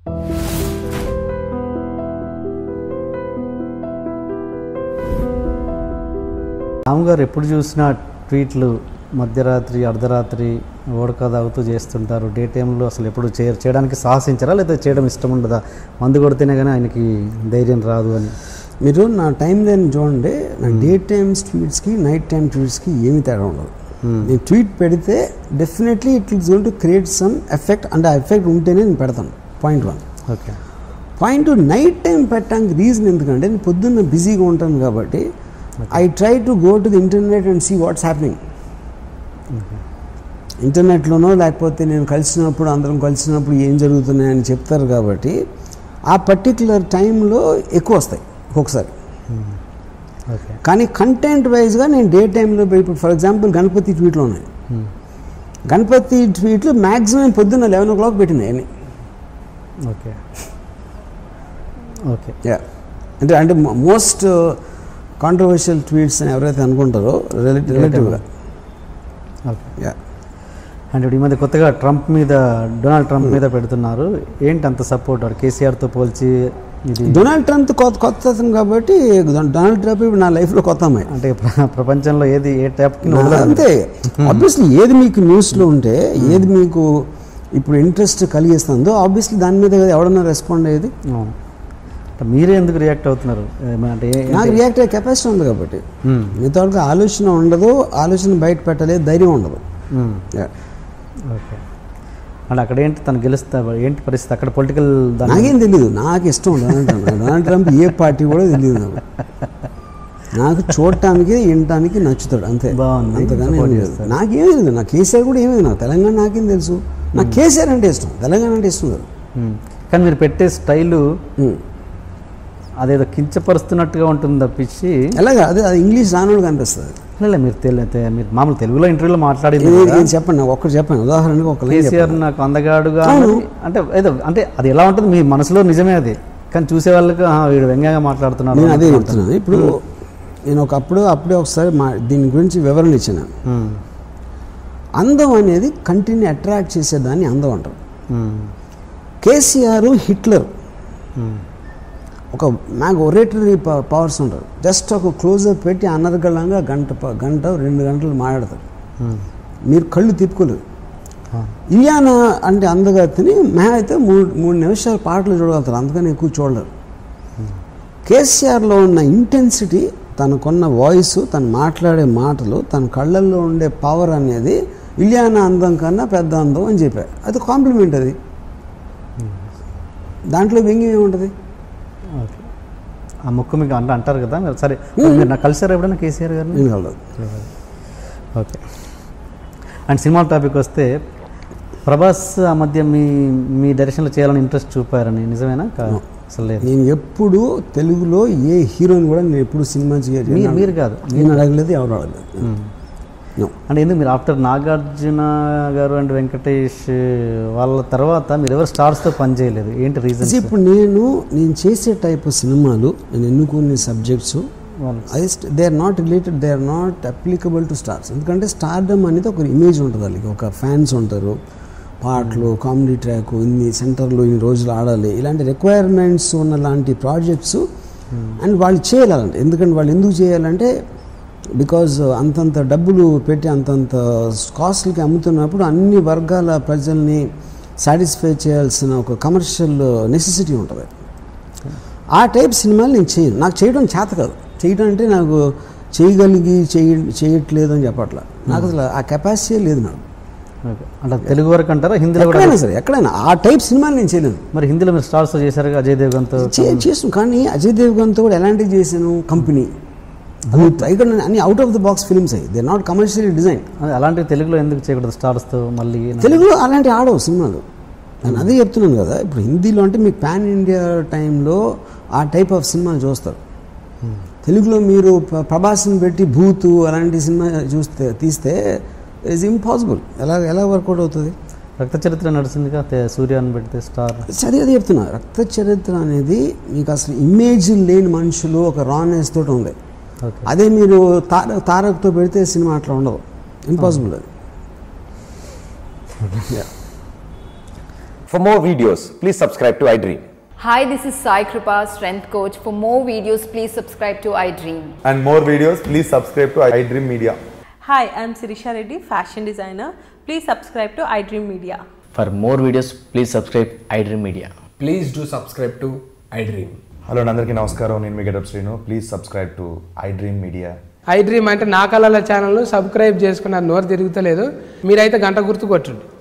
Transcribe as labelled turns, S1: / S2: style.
S1: రాము గారు ఎప్పుడు చూసినా ట్వీట్లు మధ్యరాత్రి అర్ధరాత్రి ఓడక తాగుతూ చేస్తుంటారు డే టైంలో అసలు ఎప్పుడు చే చేయడానికి సాహసించరా లేదా చేయడం ఇష్టం ఉండదా మందు కొడితేనే కానీ ఆయనకి ధైర్యం రాదు అని
S2: మీరు నా టైం లైన్ చూడండి నా డే టైమ్స్ ట్వీట్స్కి నైట్ టైం ట్వీట్స్కి ఏమి తేడా ఉండదు నేను ట్వీట్ పెడితే definitely it is going to create some effect and ఆ ఎఫెక్ట్ ఉంటేనే నేను పెడతాను point one
S1: okay
S2: point night time పెట్టడానికి రీజన్ ఎందుకంటే నేను పొద్దున్న బిజీగా ఉంటాను కాబట్టి I try to go to the internet and see what's happening ఇంటర్నెట్లోనో లేకపోతే నేను కలిసినప్పుడు అందరం కలిసినప్పుడు ఏం జరుగుతున్నాయని చెప్తారు కాబట్టి ఆ పర్టిక్యులర్ టైంలో ఎక్కువ వస్తాయి ఒక్కొక్కసారి
S1: ఓకే
S2: కానీ కంటెంట్ వైజ్గా నేను డే టైంలో ఇప్పుడు ఫర్ ఎగ్జాంపుల్ గణపతి ట్వీట్లు ఉన్నాయి గణపతి ట్వీట్లు మ్యాక్సిమం పొద్దున్న లెవెన్ ఓ క్లాక్ పెట్టినాయి అన్ని
S1: ఓకే ఓకే
S2: యా అంటే అంటే మోస్ట్ కాంట్రవర్షియల్ ట్వీట్స్ అని ఎవరైతే అనుకుంటారో రిలేటివ్ రిలేటివ్గా
S1: ఓకే
S2: యా
S1: అండ్ ఇప్పుడు ఈ మధ్య కొత్తగా ట్రంప్ మీద డొనాల్డ్ ట్రంప్ మీద పెడుతున్నారు ఏంటి అంత సపోర్ట్ వాడు కేసీఆర్తో పోల్చి ఇది
S2: డొనాల్డ్ ట్రంప్ కొత్త కొత్త అతను కాబట్టి డొనాల్డ్ ట్రంప్ ఇప్పుడు నా లైఫ్లో కొత్త అమ్మాయి
S1: అంటే ప్ర- ప్రపంచంలో ఏది ఏ ట్యాప్కి
S2: నా- అంతే ఆబ్వియస్లీ ఏది మీకు న్యూస్లో ఉంటే ఏది మీకు ఇప్పుడు ఇంట్రెస్ట్ కలిగిస్తుందో ఆబ్వియస్లీ దాని మీద కదా ఎవడన్నా రెస్పాండ్ అయ్యేది
S1: అవును అంటే మీరే ఎందుకు రియాక్ట్ అవుతున్నారు ఏమ- అంటే ఏ-
S2: నాకు రియాక్ట్ అయ్యే కెపాసిటీ ఉంది కాబట్టి
S1: మ్మ్.
S2: మిగతా వాళ్ళకి ఆలోచన ఉండదు ఆలోచన బయట పెట్టలేదు ధైర్యం ఉండదు
S1: మ్మ్.
S2: Yeah.
S1: ఓకే అంటే అక్కడ ఏంటి తను గెలుస్తా ఏంటి పరిస్థితి అక్కడ పొలిటికల్ దాని
S2: నాకేం తెలియదు నాకు ఇష్టం డొనాల్డ్ ట్రంప్ డొనాల్డ్ ట్రంప్ ఏ పార్టీ కూడా తెలియదు నాకు నాకు చూడటానికి వినటానికి నచ్చుతాడు అంతే
S1: బాగుంది.
S2: అంతగానే ఏం
S1: Support
S2: లేదు
S1: చేస్తాడు.
S2: నాకేం లేదు నాకు కేసీఆర్ కూడా ఏమీ నాకు తెలంగాణ నాకేం తెలుసు నాకు కేసీఆర్ అంటే ఇష్టం తెలంగాణ అంటే ఇష్టం లేదు
S1: మ్మ్. కానీ మీరు పెట్టే స్టైలు
S2: ఉమ్.
S1: అదేదో కించపరుస్తున్నట్టుగా ఉంటుంది తప్పించి
S2: ఎలాగా అదే అది ఇంగ్లీష్ రానోడు కనిపిస్తుంది
S1: లేదు మీరు తెలు తె- మీరు మామూలు తెలుగులో ఇంటర్వ్యూలో మాట్లాడింది
S2: ఇది
S1: కదా,
S2: నేను చెప్పండి నాకు ఒక్కటి చెప్పాను ఉదాహరణకి ఒక లైన్
S1: కేసీఆర్ నాకు అందగాడుగా
S2: అవును.
S1: అన్నది- అంటే ఏదో అంటే అది ఎలా ఉంటుంది మీ మనసులో నిజమే అది కానీ చూసే వాళ్ళకి "ఆహా, వీడు వ్యంగ్యంగా మాట్లాడుతున్నాడు
S2: నేను అదే
S1: అనుకుంటారు.
S2: చెప్తున్నాను ఇప్పుడు నేను ఒకప్పుడు అప్పుడే ఒకసారి మా దీని గురించి వివరణ ఇచ్చాను
S1: మ్మ్.
S2: అందం అనేది కంటిని అట్రాక్ట్ చేసేదాన్ని అందం అంటారు
S1: మ్మ్.
S2: కేసీఆర్ హిట్లర్
S1: మ్మ్.
S2: ఒక నాకు ఒరేటరీ పవర్స్ ఉంటారు జస్ట్ ఒక క్లోజప్ పెట్టి అనర్గళంగా గంట ప- గంట రెండు గంటలు మాట్లాడతారు
S1: మ్మ్.
S2: మీరు కళ్ళు తిప్పుకోలేరు
S1: ఆ.
S2: ఇలియానా అంటే అందగతిని మే అయితే మూడు మూడు నిమిషాలు పాటలు చూడగలుగుతారు అందుకని ఎక్కువ చూడలేరు కేసీఆర్లో ఉన్న ఇంటెన్సిటీ తనకున్న వాయిస్ తను మాట్లాడే మాటలు తన కళ్ళల్లో ఉండే పవర్ అనేది ఇలియానా అందం కన్నా పెద్ద అందం అని చెప్పారు అది కాంప్లిమెంట్ అది దాంట్లో వ్యంగ్యం ఏముంటుంది
S1: ఓకే ఆ ముక్కు మీకు అంటే అంటారు కదా మీరు సరే మీరు నాకు కలిసారు ఎప్పుడైనా కేసీఆర్ గారిని
S2: నేను కలదు
S1: ఓకే అండ్ సినిమా టాపిక్ వస్తే ప్రభాస్ ఆ మధ్య మీ మీ డైరెక్షన్లో చేయాలని ఇంట్రెస్ట్ చూపారని నిజమేనా కా- అసలు లేదు
S2: నేను ఎప్పుడు తెలుగులో ఏ హీరోని కూడా నేను ఎప్పుడు సినిమా చేయాలి
S1: మీరు మీరు కాదు
S2: నేను అడగలేదు ఎవరు అడగలేదు No.
S1: అంటే ఎందుకు మీరు ఆఫ్టర్ నాగార్జున గారు అండ్ వెంకటేష్ వాళ్ళ తర్వాత మీరు ఎవరు స్టార్స్తో పని చేయలేదు ఏంటి రీజన్
S2: See, ఇప్పుడు నేను నేను చేసే టైప్ సినిమాలు నేను ఎన్నుకునే సబ్జెక్ట్స్ అది they are not related they are not applicable to stars ఎందుకంటే స్టార్డమ్ అనేది ఒక ఇమేజ్ ఉంటుంది వాళ్ళకి ఒక ఫ్యాన్స్ ఉంటారు పాటలు కామెడీ ట్రాక్ ఇన్ని సెంటర్లో ఇన్ని రోజులు ఆడాలి ఇలాంటి రిక్వైర్మెంట్స్ ఉన్న లాంటి ప్రాజెక్ట్స్ అండ్ వాళ్ళు చేయాలంటే ఎందుకంటే వాళ్ళు ఎందుకు చేయాలంటే బికాజ్ అంతంత డబ్బులు పెట్టి అంతంత కాస్ట్లకి అమ్ముతున్నప్పుడు అన్ని వర్గాల ప్రజల్ని సాటిస్ఫై చేయాల్సిన ఒక కమర్షియల్ నెసెసిటీ ఉంటుంది ఆ టైప్ సినిమాలు నేను చేయను నాకు చేయడం చేత కాదు చేయడం అంటే నాకు చేయగలిగి చేయ చేయట్లేదు అని చెప్పట్లా నాకు అసలు ఆ కెపాసిటీ లేదు నాకు
S1: ఓకే అంటే తెలుగు వరకు అంటారా హిందీలో కూడా
S2: ఎక్కడైనా సరే ఎక్కడైనా ఆ టైప్ సినిమాలు నేను చేయలేను
S1: మరి హిందీలో మీరు స్టార్స్తో చేశారు అజయ్ దేవ్గన్తో
S2: చే చేస్తాను కానీ అజయ్ దేవ్గన్తో కూడా ఎలాంటివి చేశాను కంపెనీ ఇక్కడ అన్ని out of the box films అయ్యి దే నాట్ కమర్షియలీ డిజైన్
S1: అదే అలాంటివి తెలుగులో ఎందుకు చేయకూడదు స్టార్స్తో మళ్ళీ
S2: తెలుగులో అలాంటి ఆడవు సినిమాలు నేను అదే చెప్తున్నాను కదా ఇప్పుడు హిందీలో అంటే మీకు పాన్ ఇండియా టైంలో ఆ టైప్ ఆఫ్ సినిమాలు చూస్తారు తెలుగులో మీరు ప్ర- ప్రభాస్ని పెట్టి భూతు అలాంటి సినిమా చూస్తే తీస్తే ఇట్స్ ఇంపాసిబుల్ ఎలా ఎలా వర్కౌట్ అవుతుంది
S1: రక్త చరిత్ర నడిచిందిగా తే- సూర్య అని పెడితే స్టార్
S2: సరే అది చెప్తున్నా రక్త చరిత్ర అనేది మీకు అసలు ఇమేజ్ లేని మనుషులు ఒక రానెస్ తోటి ఉంది
S1: ఓకే
S2: అదే మీరు తార తారక్తో పెడితే సినిమా అట్లా ఉండదు ఇంపాసిబుల్ అది
S3: For more videos, please subscribe to iDream.
S4: Hi, this is Sai Kripa, strength coach. For more videos, please subscribe to iDream.
S5: and more videos, please subscribe to iDream Media.
S6: Hi, I'm Sirisha Reddy, fashion designer. Please subscribe to iDream Media.
S7: For more videos, please subscribe iDream Media.
S8: Please do subscribe to iDream.
S5: Hello అండి అందరికీ నమస్కారం నేను మీ Getup Srinu please subscribe to iDream media
S9: iDream అంటే నా కళల ఛానల్ను subscribe చేసుకున్న నోరు తిరుగుతలేదు మీరైతే గంట గుర్తు కొట్టండి